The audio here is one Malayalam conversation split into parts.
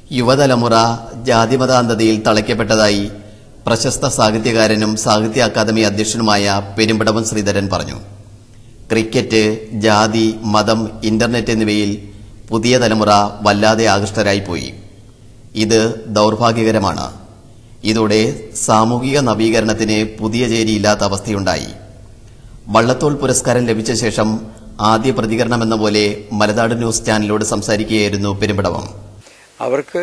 യുവതലമുറ ജാതിമതാന്തതയിൽ തളയ്ക്കപ്പെട്ടതായി പ്രശസ്ത സാഹിത്യകാരനും സാഹിത്യ അക്കാദമി അധ്യക്ഷനുമായ പെരുമ്പടവൻ ശ്രീധരൻ പറഞ്ഞു ക്രിക്കറ്റ് ജാതി മതം ഇന്റർനെറ്റ് എന്നിവയിൽ പുതിയ തലമുറ വല്ലാതെ ആകൃഷ്ടരായിപ്പോയി ഇത് ദൗർഭാഗ്യകരമാണ് ഇതോടെ സാമൂഹിക നവീകരണത്തിന് പുതിയ ചേരിയില്ലാത്ത അവസ്ഥയുണ്ടായി വള്ളത്തോൾ പുരസ്കാരം ലഭിച്ച ശേഷം ആദ്യ പ്രതികരണമെന്ന പോലെ മലനാട് ന്യൂസ് ചാനലിനോട് സംസാരിക്കുകയായിരുന്നു പെരുമ്പടവം അവർക്ക്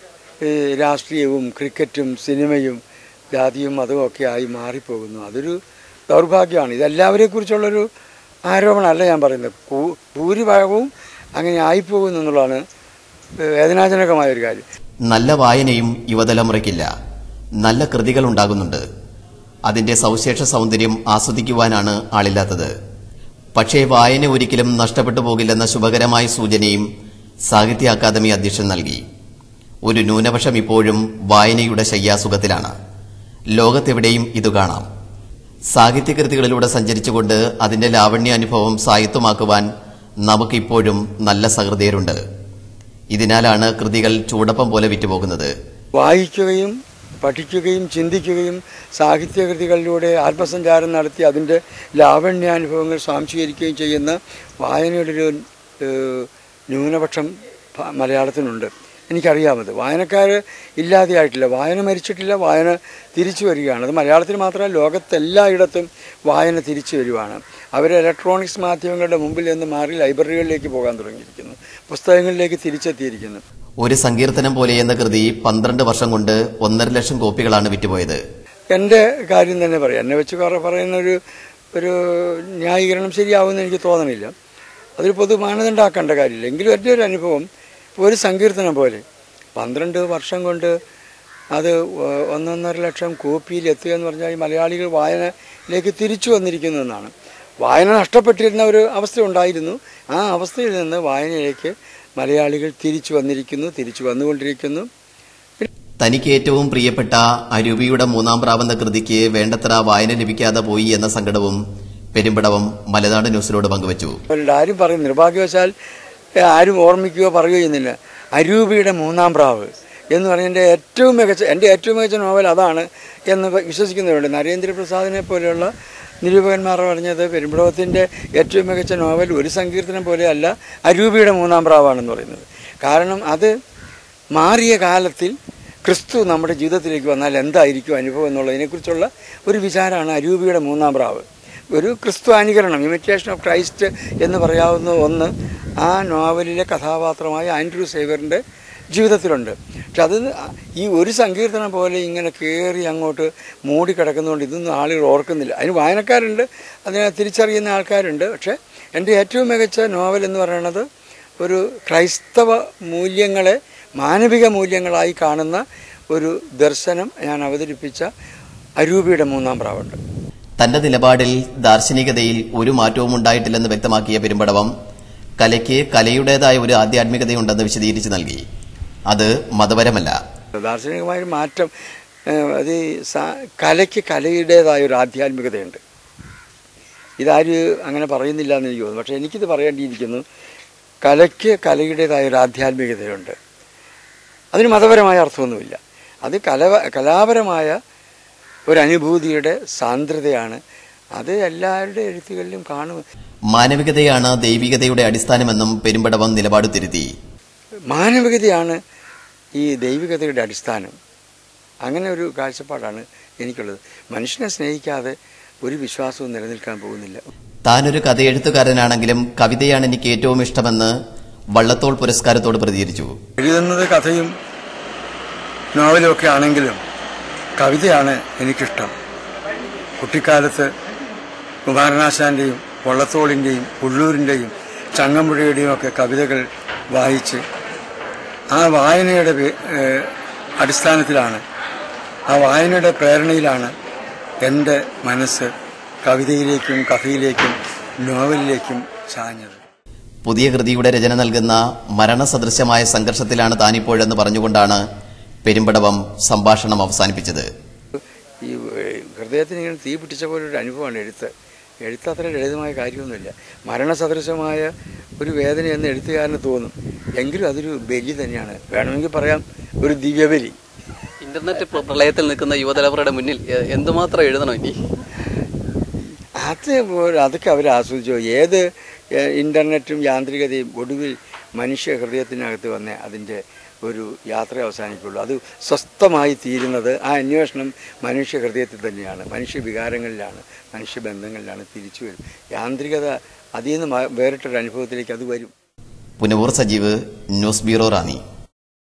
ഈ രാഷ്ട്രീയവും ക്രിക്കറ്റും സിനിമയും ജാതിയും മതവും ഒക്കെ ആയി മാറിപ്പോകുന്നു അതൊരു ദൗർഭാഗ്യമാണ് ഇതെല്ലാവരെ കുറിച്ചുള്ളൊരു ആരോപണമല്ല ഞാൻ പറയുന്നത് ഭൂ- ഭൂരിഭാഗവും അങ്ങനെ ആയിപ്പോകുന്നു എന്നുള്ളതാണ് വേദനാജനകമായ ഒരു കാര്യം നല്ല വായനയും യുവതലമുറയ്ക്കില്ല നല്ല കൃതികൾ ഉണ്ടാകുന്നുണ്ട് അതിന്റെ സവിശേഷ സൗന്ദര്യം ആസ്വദിക്കുവാനാണ് ആളില്ലാത്തത് പക്ഷേ വായന ഒരിക്കലും നഷ്ടപ്പെട്ടു പോകില്ലെന്ന ശുഭകരമായ സൂചനയും സാഹിത്യ അക്കാദമി അധ്യക്ഷൻ നൽകി ഒരു ന്യൂനപക്ഷം ഇപ്പോഴും വായനയുടെ ശയ്യാസുഖത്തിലാണ് ലോകത്തെവിടെയും ഇത് കാണാം സാഹിത്യകൃതികളിലൂടെ സഞ്ചരിച്ചുകൊണ്ട് അതിന്റെ ലാവണ്യാനുഭവം സാഹിത്യമാക്കുവാൻ നമുക്കിപ്പോഴും നല്ല സഹൃദയരുണ്ട് ഇതിനാലാണ് കൃതികൾ ചൂടപ്പം പോലെ വിറ്റുപോകുന്നത് വായിക്കുകയും പഠിക്കുകയും ചിന്തിക്കുകയും സാഹിത്യകൃതികളിലൂടെ ആത്മസഞ്ചാരം നടത്തി അതിൻ്റെ ലാവണ്യാനുഭവങ്ങൾ സ്വാംശീകരിക്കുകയും ചെയ്യുന്ന വായനയുടെ ഒരു ഏഹ്, ന്യൂനപക്ഷം ഭ- മലയാളത്തിനുണ്ട് എനിക്കറിയാമത് വായനക്കാർ ഇല്ലാതെയായിട്ടില്ല വായന മരിച്ചിട്ടില്ല വായന തിരിച്ചു വരികയാണ് അത് മലയാളത്തിൽ മാത്രമല്ല ലോകത്തെല്ലായിടത്തും വായന തിരിച്ചു വരുവാണ് അവർ ഇലക്ട്രോണിക്സ് മാധ്യമങ്ങളുടെ മുമ്പിൽ നിന്ന് മാറി ലൈബ്രറികളിലേക്ക് പോകാൻ തുടങ്ങിയിരിക്കുന്നു പുസ്തകങ്ങളിലേക്ക് തിരിച്ചെത്തിയിരിക്കുന്നു ഒരു സങ്കീർത്തനം പോലെ എന്ന കൃതി പന്ത്രണ്ട് വർഷം കൊണ്ട് ഒന്നര ലക്ഷം കോപ്പികളാണ് വിറ്റുപോയത് എൻ്റെ കാര്യം തന്നെ പറയാം എന്നെ വെച്ച് കുറെ പറയുന്ന ഒരു ഒരു ന്യായീകരണം ശരിയാവുമെന്ന് എനിക്ക് തോന്നണില്ല അതൊരു പൊതു മാനദണ്ഡമാക്കേണ്ട കാര്യമില്ല എങ്കിലും എൻ്റെ ഒരു അനുഭവം ഒരു സങ്കീർത്തനം പോലെ പന്ത്രണ്ട് വർഷം കൊണ്ട് അത് ഒ- ഒന്നൊന്നര ലക്ഷം കോപ്പിയിൽ എത്തുക എന്ന് പറഞ്ഞാൽ ഈ മലയാളികൾ വായനയിലേക്ക് തിരിച്ചു വന്നിരിക്കുന്നു എന്നാണ് വായന നഷ്ടപ്പെട്ടിരുന്ന ഒരു അവസ്ഥ ഉണ്ടായിരുന്നു ആ അവസ്ഥയിൽ നിന്ന് വായനയിലേക്ക് മലയാളികൾ തിരിച്ചു വന്നിരിക്കുന്നു തിരിച്ചു വന്നുകൊണ്ടിരിക്കുന്നു തനിക്ക് ഏറ്റവും പ്രിയപ്പെട്ട അരൂപിയുടെ മൂന്നാം പ്രാവെന്ന കൃതിക്ക് വേണ്ടത്ര വായന ലഭിക്കാതെ പോയി എന്ന സങ്കടവും പെരുമ്പടവം മലനാട് ന്യൂസിനോട് പങ്കുവച്ചു അവരുടെ ആരും പറയും നിർഭാഗ്യവശാൽ ഏ, ആരും ഓർമ്മിക്കുകയോ പറയുകയോ ചെയ്യുന്നില്ല അരൂപിയുടെ മൂന്നാം പ്രാവ് എന്ന് പറഞ്ഞ എൻ്റെ ഏറ്റവും മികച്ച എൻ്റെ ഏറ്റവും മികച്ച നോവൽ അതാണ് എന്ന് വിശ്വസിക്കുന്നവരുണ്ട് നരേന്ദ്രപ്രസാദിനെ പോലെയുള്ള നിരൂപകന്മാർ പറഞ്ഞത് പെരുമ്പടവത്തിൻ്റെ ഏറ്റവും മികച്ച നോവൽ ഒരു സങ്കീർത്തനം പോലെയല്ല അരൂപിയുടെ മൂന്നാം പ്രാവാണെന്ന് പറയുന്നത് കാരണം അത് മാറിയ കാലത്തിൽ ക്രിസ്തു നമ്മുടെ ജീവിതത്തിലേക്ക് വന്നാൽ എന്തായിരിക്കും അനുഭവം എന്നുള്ളതിനെക്കുറിച്ചുള്ള ഒരു വിചാരമാണ് അരൂപിയുടെ മൂന്നാം പ്രാവ് ഒരു ക്രിസ്തു അനുകരണം ഇമിറ്റേഷൻ ഓഫ് ക്രൈസ്റ്റ് എന്ന് പറയാവുന്ന ഒന്ന് ആ നോവലിലെ കഥാപാത്രമായ ആൻഡ്രൂ സേവറിൻ്റെ ജീവിതത്തിലുണ്ട് പക്ഷെ അത് ഈ ഒരു സങ്കീർത്തനം പോലെ ഇങ്ങനെ കയറി അങ്ങോട്ട് മൂടിക്കിടക്കുന്നതുകൊണ്ട് ഇതൊന്നും ആളുകൾ ഓർക്കുന്നില്ല അതിന് വായനക്കാരുണ്ട് അതിനെ തിരിച്ചറിയുന്ന ആൾക്കാരുണ്ട് പക്ഷേ എൻ്റെ ഏറ്റവും മികച്ച നോവൽ എന്ന് പറയുന്നത് ഒരു ക്രൈസ്തവ മൂല്യങ്ങളെ മാനവിക മൂല്യങ്ങളായി കാണുന്ന ഒരു ദർശനം ഞാൻ അവതരിപ്പിച്ച അരൂപിയുടെ മൂന്നാം പ്രാവുണ്ട് തന്റെ നിലപാടിൽ ദാർശനികതയിൽ ഒരു മാറ്റവും ഉണ്ടായിട്ടില്ലെന്ന് വ്യക്തമാക്കിയ പെരുമ്പടവം കലയ്ക്ക് കലയുടേതായ ഒരു ആധ്യാത്മികതയുണ്ടെന്ന് വിശദീകരിച്ചു നൽകി അത് മതപരമല്ല ദാർശനികമായൊരു മാറ്റം ഏഹ്, അത് ഈ സാ- കലയ്ക്ക് കലയുടേതായ ഒരു ആധ്യാത്മികതയുണ്ട് ഇതാരും അങ്ങനെ പറയുന്നില്ല എന്ന് എനിക്ക് തോന്നുന്നു പക്ഷേ എനിക്കിത് പറയേണ്ടിയിരിക്കുന്നു കലയ്ക്ക് കലയുടേതായ ഒരു ആധ്യാത്മികതയുണ്ട് അതിന് മതപരമായ അർത്ഥമൊന്നുമില്ല അത് കല കലാപരമായ ഒരു അനുഭൂതിയുടെ സാന്ദ്രതയാണ് അത് എല്ലാവരുടെ എഴുത്തുകളിലും കാണും മാനവികതയാണ് ദൈവികതയുടെ അടിസ്ഥാനമെന്നും പെരുമ്പടവം നിലപാട് തിരുത്തി മാനവികതയാണ് ഈ ദൈവികതയുടെ അടിസ്ഥാനം അങ്ങനെ ഒരു കാഴ്ചപ്പാടാണ് എനിക്കുള്ളത് മനുഷ്യനെ സ്നേഹിക്കാതെ ഒരു വിശ്വാസവും നിലനിൽക്കാൻ പോകുന്നില്ല താനൊരു കഥയെഴുത്തുകാരനാണെങ്കിലും കവിതയാണ് എനിക്ക് ഏറ്റവും ഇഷ്ടമെന്ന് വള്ളത്തോൾ പുരസ്കാരത്തോട് പ്രതികരിച്ചു എഴുതുന്നത് കഥയും നോവലും ഒക്കെ ആണെങ്കിലും കവിതയാണ് എനിക്കിഷ്ടം കുട്ടിക്കാലത്ത് കുമാരനാശാന്റെയും വള്ളത്തോളിൻ്റെയും ഉള്ളൂരിൻ്റെയും ചങ്ങമ്പുഴയുടെയും ഒക്കെ കവിതകൾ വായിച്ച് ആ വായനയുടെ പേ- ഏഹ് അടിസ്ഥാനത്തിലാണ് ആ വായനയുടെ പ്രേരണയിലാണ് എൻ്റെ മനസ്സ് കവിതയിലേക്കും കഥയിലേക്കും നോവലിലേക്കും ചാഞ്ഞത് പുതിയ കൃതിയുടെ രചന നൽകുന്ന മരണസദൃശമായ സംഘർഷത്തിലാണ് താനിപ്പോഴെന്ന് പറഞ്ഞുകൊണ്ടാണ് പെരുമ്പടവം സംഭാഷണം അവസാനിപ്പിച്ചത് ഈ ഏഹ്, ഹൃദയത്തിന് ഇങ്ങനെ തീ പിടിച്ച പോലെ ഒരു അനുഭവമാണ് എഴുത്ത് എഴുത്തത്ര ലളിതമായ കാര്യമൊന്നുമില്ല മരണസദൃശമായ ഒരു വേദന എന്ന് എഴുത്തുകാരന് തോന്നും എങ്കിലും അതൊരു ബലി തന്നെയാണ് വേണമെങ്കിൽ പറയാം ഒരു ദിവ്യബലി ഇന്റർനെറ്റ് പ്ര- പ്രളയത്തിൽ നിൽക്കുന്ന യുവതലമുറയുടെ മുന്നിൽ എ- എന്തുമാത്രം എഴുതണം ഇനി അത് ഒരു- അതൊക്കെ അവർ ആസ്വദിച്ചോ ഏത് ഏഹ്, ഇൻ്റർനെറ്റും യാന്ത്രികതയും ഒടുവിൽ മനുഷ്യ ഹൃദയത്തിനകത്ത് വന്നേ അതിൻ്റെ ഒരു യാത്ര അവസാനിക്കുള്ളൂ അത് സ്വസ്ഥമായി തീരുന്നത് ആ അന്വേഷണം മനുഷ്യ ഹൃദയത്തിൽ തന്നെയാണ് മനുഷ്യ വികാരങ്ങളിലാണ് മനുഷ്യബന്ധങ്ങളിലാണ് തിരിച്ചു വരും യാന്ത്രികത അതിൽ നിന്ന് മ- വേറിട്ടൊരു അനുഭവത്തിലേക്ക് അത് വരും പുനവൂർ സജീവ് ന്യൂസ് ബ്യൂറോ റാന്നി